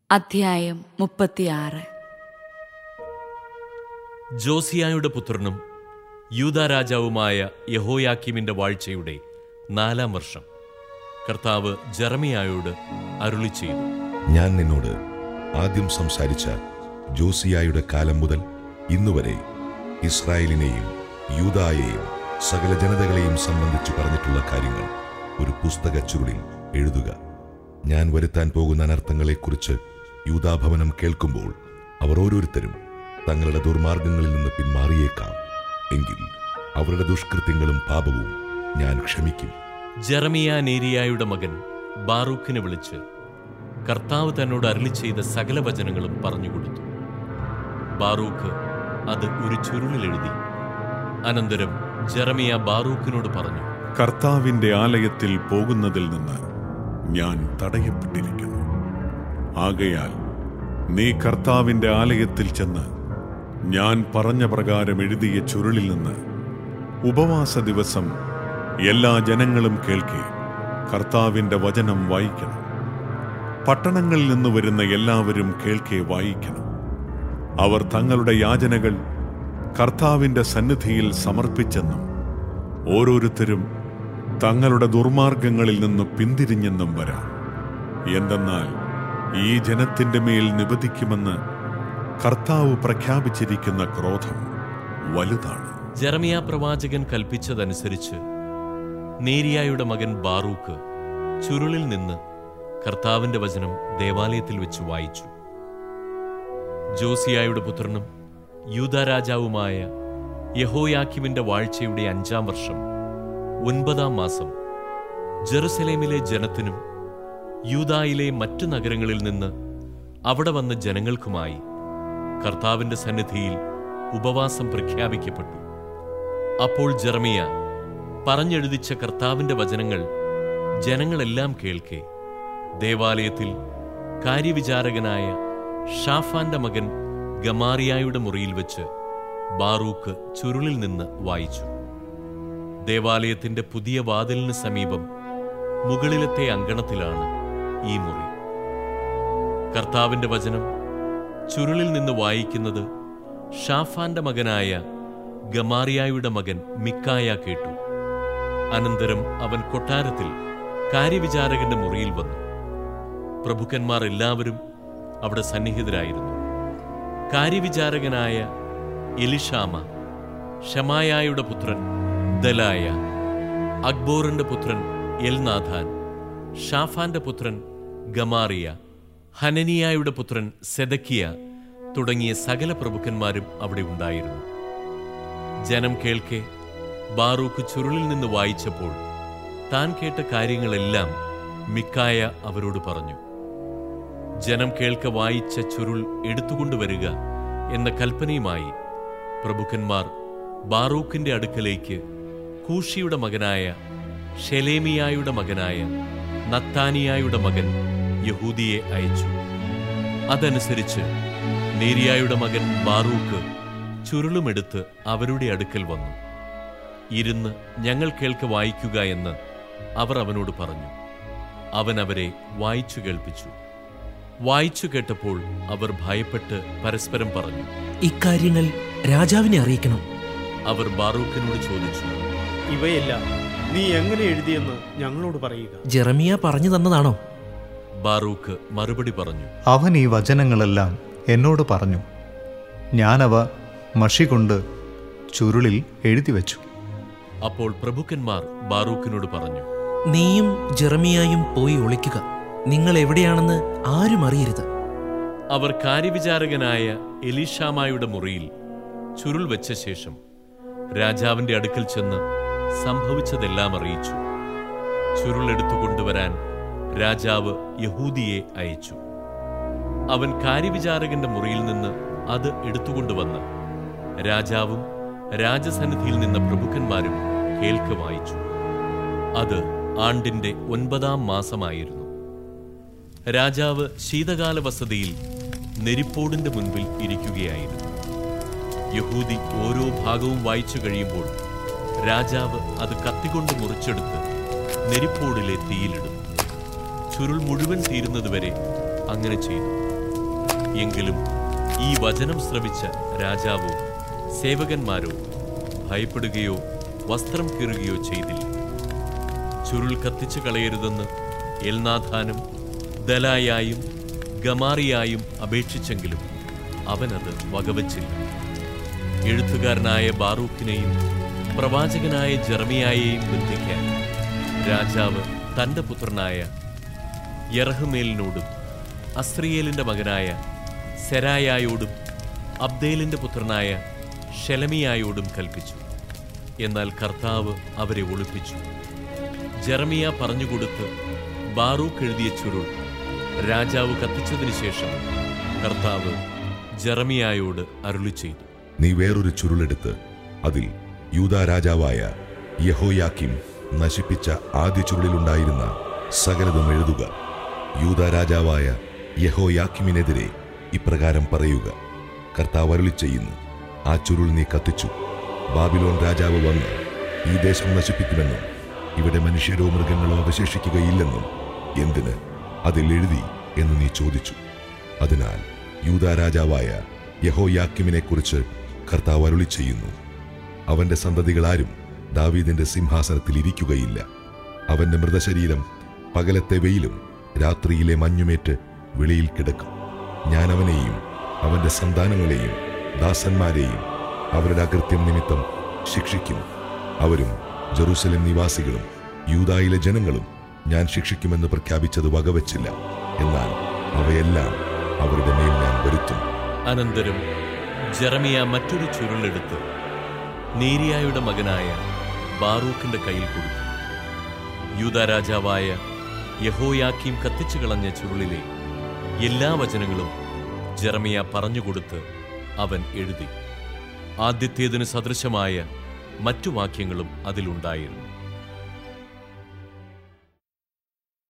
അധ്യായം മുപ്പത്തിയാറ് ജോസിയായുടെ പുത്രനും യൂദാ രാജാവുമായ യഹോയാക്കിമിന്റെ വാഴ്ചയുടെ നാലാം വർഷം കർത്താവ് ജെറമിയായോട് അരുളി ചെയ്തു ഞാൻ നിന്നോട് ആദ്യം സംസാരിച്ച ജോസിയായുടെ കാലം മുതൽ ഇന്നുവരെ ഇസ്രായേലിനെയും യൂദായെയും സകല ജനതകളെയും സംബന്ധിച്ച് പറഞ്ഞിട്ടുള്ള കാര്യങ്ങൾ ഒരു പുസ്തക ചുരുളിൽ എഴുതുക ഞാൻ വരുത്താൻ പോകുന്ന അനർത്ഥങ്ങളെക്കുറിച്ച് യൂദാഭവനം കേൾക്കുമ്പോൾ അവർ ഓരോരുത്തരും തങ്ങളുടെ ദുർമാർഗങ്ങളിൽ നിന്ന് പിന്മാറിയേക്കാം എങ്കിൽ അവരുടെ ദുഷ്കൃത്യങ്ങളും പാപവും ഞാൻ ക്ഷമിക്കും ജെറമിയ നേരിയായുടെ മകൻ ബാറൂഖിനെ വിളിച്ച് കർത്താവ് തന്നോട് അരുളി ചെയ്ത സകല വചനങ്ങളും പറഞ്ഞുകൊടുത്തു ബാറൂഖ് അത് ഒരു ചുരുളിൽ എഴുതി അനന്തരം ജെറമിയ ബാറൂഖിനോട് പറഞ്ഞു കർത്താവിന്റെ ആലയത്തിൽ പോകുന്നതിൽ നിന്ന് ഞാൻ തടയപ്പെട്ടിരിക്കുന്നു ആകയാൽ നീ കർത്താവിന്റെ ആലയത്തിൽ ചെന്ന് ഞാൻ പറഞ്ഞ പ്രകാരം എഴുതിയ ചുരുളിൽ നിന്ന് ഉപവാസ ദിവസം എല്ലാ ജനങ്ങളും കേൾക്കെ കർത്താവിന്റെ വചനം വായിക്കണം പട്ടണങ്ങളിൽ നിന്ന് വരുന്ന എല്ലാവരും കേൾക്കെ വായിക്കണം അവർ തങ്ങളുടെ യാചനകൾ കർത്താവിന്റെ സന്നിധിയിൽ സമർപ്പിച്ചെന്നും ഓരോരുത്തരും തങ്ങളുടെ ദുർമാർഗങ്ങളിൽ നിന്ന് പിന്തിരിഞ്ഞെന്നും വരാം എന്തെന്നാൽ ഈ ജനത്തിന്റെ മേൽ നിബദിക്കുമെന്ന് കർത്താവ് പ്രഖ്യാപിച്ചിരിക്കുന്ന ക്രോധം വലുതാണ് ജെറമിയ പ്രവാചകൻ കൽപ്പിച്ചതനുസരിച്ച് നേരിയായുടെ മകൻ ബാറൂക്ക് ചുരുളിൽ നിന്ന് കർത്താവിന്റെ വചനം ദേവാലയത്തിൽ വെച്ച് വായിച്ചു ജോസിയായുടെ പുത്രനും യൂദാ രാജാവുമായ യഹോയാക്കിമിന്റെ വാഴ്ചയുടെ അഞ്ചാം വർഷം ഒൻപതാം മാസം ജെറുസലേമിലെ ജനത്തിനും യൂദായിലെ മറ്റു നഗരങ്ങളിൽ നിന്ന് അവിടെ വന്ന ജനങ്ങൾക്കുമായി കർത്താവിന്റെ സന്നിധിയിൽ ഉപവാസം പ്രഖ്യാപിക്കപ്പെട്ടു അപ്പോൾ ജെറമിയ പറഞ്ഞെഴുതിച്ച കർത്താവിന്റെ വചനങ്ങൾ ജനങ്ങളെല്ലാം കേൾക്കെ ദേവാലയത്തിൽ കാര്യവിചാരകനായ ഷാഫാന്റെ മകൻ ഗമാറിയായുടെ മുറിയിൽ വെച്ച് ബാറൂക്ക് ചുരുളിൽ നിന്ന് വായിച്ചു ദേവാലയത്തിന്റെ പുതിയ വാതിലിന് സമീപം മുകളിലത്തെ അങ്കണത്തിലാണ് ഈ മുറി കർത്താവിന്റെ വചനം ചുരുളിൽ നിന്ന് വായിക്കുന്നത് ഷാഫാന്റെ മകനായ ഗമാറിയായുടെ മകൻ മിക്കായ കേട്ടു അനന്തരം അവൻ കൊട്ടാരത്തിൽ കാര്യവിചാരകന്റെ മുറിയിൽ വന്നു പ്രഭുക്കന്മാർ എല്ലാവരും അവിടെ സന്നിഹിതരായിരുന്നു കാര്യവിചാരകനായ എലിഷാമ ഷമായായുടെ പുത്രൻ ദലായ അക്ബോറിന്റെ പുത്രൻ എൽനാഥാൻ ഷാഫാന്റെ പുത്രൻ ഗമാറിയ ഹനനിയായുടെ പുത്രൻ സെദക്കിയ തുടങ്ങിയ സകല പ്രഭുക്കന്മാരും അവിടെ ഉണ്ടായിരുന്നു ജനം കേൾക്കെ ബാറൂക്ക് ചുരുളിൽ നിന്ന് വായിച്ചപ്പോൾ താൻ കേട്ട കാര്യങ്ങളെല്ലാം മിക്കായ അവരോട് പറഞ്ഞു ജനം കേൾക്ക വായിച്ച ചുരുൾ എടുത്തുകൊണ്ടുവരിക എന്ന കൽപ്പനയുമായി പ്രഭുക്കന്മാർ ബാറൂഖിന്റെ അടുക്കലേക്ക് കൂഷിയുടെ മകനായ ഷെലേമിയായുടെ മകനായ നത്താനിയായുടെ മകൻ യഹൂദിയെ അയച്ചു അതനുസരിച്ച് നേരിയായുടെ മകൻ ബാറൂക്ക് ചുരുളുമെടുത്ത് അവരുടെ അടുക്കൽ വന്നു ഇരുന്ന് ഞങ്ങൾ കേൾക്ക വായിക്കുക എന്ന് അവർ അവനോട് പറഞ്ഞു അവൻ അവരെ വായിച്ചു കേൾപ്പിച്ചു വായിച്ചു കേട്ടപ്പോൾ അവർ ഭയപ്പെട്ട് പരസ്പരം പറഞ്ഞു ഇക്കാര്യങ്ങൾ രാജാവിനെ അറിയിക്കണം അവർ ബാറൂഖിനോട് ചോദിച്ചു ഇവയെല്ലാം നീ എങ്ങനെ എഴുതിയെന്ന് ഞങ്ങളോട് പറയുക ജെറമിയ പറഞ്ഞു തന്നതാണോ ബാറൂഖ് മറുപടി പറഞ്ഞു അവൻ ഈ വചനങ്ങളെല്ലാം എന്നോട് പറഞ്ഞു ഞാനവ മഷി കൊണ്ട് ചുരുളിൽ എഴുതി വച്ചു അപ്പോൾ പ്രഭുക്കന്മാർ ബാറൂഖിനോട് പറഞ്ഞു നീയും ജെറമിയായും പോയി ഒളിക്കുക നിങ്ങൾ എവിടെയാണെന്ന് ആരും അറിയരുത് അവർ കാര്യവിചാരകനായ എലീഷാമായുടെ മുറിയിൽ ചുരുൾ വെച്ച ശേഷം രാജാവിന്റെ അടുക്കൽ ചെന്ന് സംഭവിച്ചതെല്ലാം അറിയിച്ചു ചുരുൾ എടുത്തു കൊണ്ടുവരാൻ രാജാവ് യഹൂദിയെ അയച്ചു അവൻ കാര്യവിചാരകന്റെ മുറിയിൽ നിന്ന് അത് എടുത്തുകൊണ്ടുവന്ന് രാജാവും രാജസന്നിധിയിൽ നിന്ന പ്രഭുക്കന്മാരും കേൾക്ക വായിച്ചു അത് ആണ്ടിന്റെ ഒൻപതാം മാസമായിരുന്നു രാജാവ് ശീതകാല വസതിയിൽ നെരിപ്പോടിന്റെ മുൻപിൽ ഇരിക്കുകയായിരുന്നു യഹൂദി ഓരോ ഭാഗവും വായിച്ചു കഴിയുമ്പോൾ രാജാവ് അത് കത്തികൊണ്ട് മുറിച്ചെടുത്ത് നെരിപ്പോടിലെ തീയിലിടും ചുരുൾ മുഴുവൻ തീരുന്നതുവരെ അങ്ങനെ ചെയ്തു എങ്കിലും ഈ വചനം ശ്രവിച്ച രാജാവോ സേവകന്മാരോ ഭയപ്പെടുകയോ വസ്ത്രം കീറുകയോ ചെയ്തില്ല ചുരുൾ കത്തിച്ചു കളയരുതെന്ന് എൽനാഥാനും ദലായായും ഗമാറിയായും അപേക്ഷിച്ചെങ്കിലും അവനത് വകവച്ചില്ല എഴുത്തുകാരനായ ബാറൂഖിനെയും പ്രവാചകനായ ജെറമിയായെയും ബന്ധിക്കാൻ രാജാവ് തന്റെ പുത്രനായ യറഹ്മേലിനോടും അസ്രിയേലിന്റെ മകനായ സെരായായോടും അബ്ദേലിന്റെ പുത്രനായ ഷെലമിയായോടും കൽപ്പിച്ചു എന്നാൽ കർത്താവ് അവരെ ഒളിപ്പിച്ചു ജെറമിയ പറഞ്ഞുകൊടുത്ത് ബാറൂഖ് എഴുതിയ ചുരുൾ രാജാവ് കത്തിച്ചതിനു ശേഷം കർത്താവ് ജെറമിയായോട് അരുളി ചെയ്തു നീ വേറൊരു ചുരുളെടുത്ത് അതിൽ യൂദാ രാജാവായ യഹോയാക്കിം നശിപ്പിച്ച ആദ്യ ചുരുളിലുണ്ടായിരുന്ന സകലതും എഴുതുക യൂദാ രാജാവായ യഹോയാക്കിമിനെതിരെ ഇപ്രകാരം പറയുക കർത്താവ് അരുളി ചെയ്യുന്നു ആ ചുരുൾ നീ കത്തിച്ചു ബാബിലോൺ രാജാവ് വന്ന് ഈ ദേശം നശിപ്പിക്കുമെന്നും ഇവിടെ മനുഷ്യരോ മൃഗങ്ങളോ അവശേഷിക്കുകയില്ലെന്നും എന്തിന് അതിൽ എഴുതി എന്ന് നീ ചോദിച്ചു അതിനാൽ യൂദാ രാജാവായ യഹോയാക്കിമിനെ കുറിച്ച് കർത്താവ് അരുളി ചെയ്യുന്നു അവന്റെ സന്തതികളാരും ദാവീദിന്റെ സിംഹാസനത്തിൽ ഇരിക്കുകയില്ല അവന്റെ മൃതശരീരം പകലത്തെ വെയിലും രാത്രിയിലെ മഞ്ഞുമേറ്റ് വെളിയിൽ കിടക്കും ഞാൻ അവനെയും അവന്റെ സന്താനങ്ങളെയും ദാസന്മാരെയും അവരുടെ അകൃത്യം നിമിത്തം ശിക്ഷിക്കും അവരും ജെറൂസലേം നിവാസികളും യൂതായിലെ ജനങ്ങളും ഞാൻ ശിക്ഷിക്കുമെന്ന് പ്രഖ്യാപിച്ചത് വകവച്ചില്ല എന്നാൽ അവയെല്ലാം അവരുടെ മേൽ ഞാൻ വരുത്തും അനന്തരം ജെറമിയ മറ്റൊരു ചുരുളെടുത്ത് നേരിയായുടെ മകനായ ബാറൂഖിന്റെ കയ്യിൽ കൊടുത്തു യൂദ രാജാവായ യഹോയാക്കീം കത്തിച്ചു കളഞ്ഞ ചുരുളിലെ എല്ലാ വചനങ്ങളും ജെറമിയ പറഞ്ഞുകൊടുത്ത് അവൻ എഴുതി ആദ്യത്തേതിന് സദൃശമായ മറ്റു വാക്യങ്ങളും അതിലുണ്ടായിരുന്നു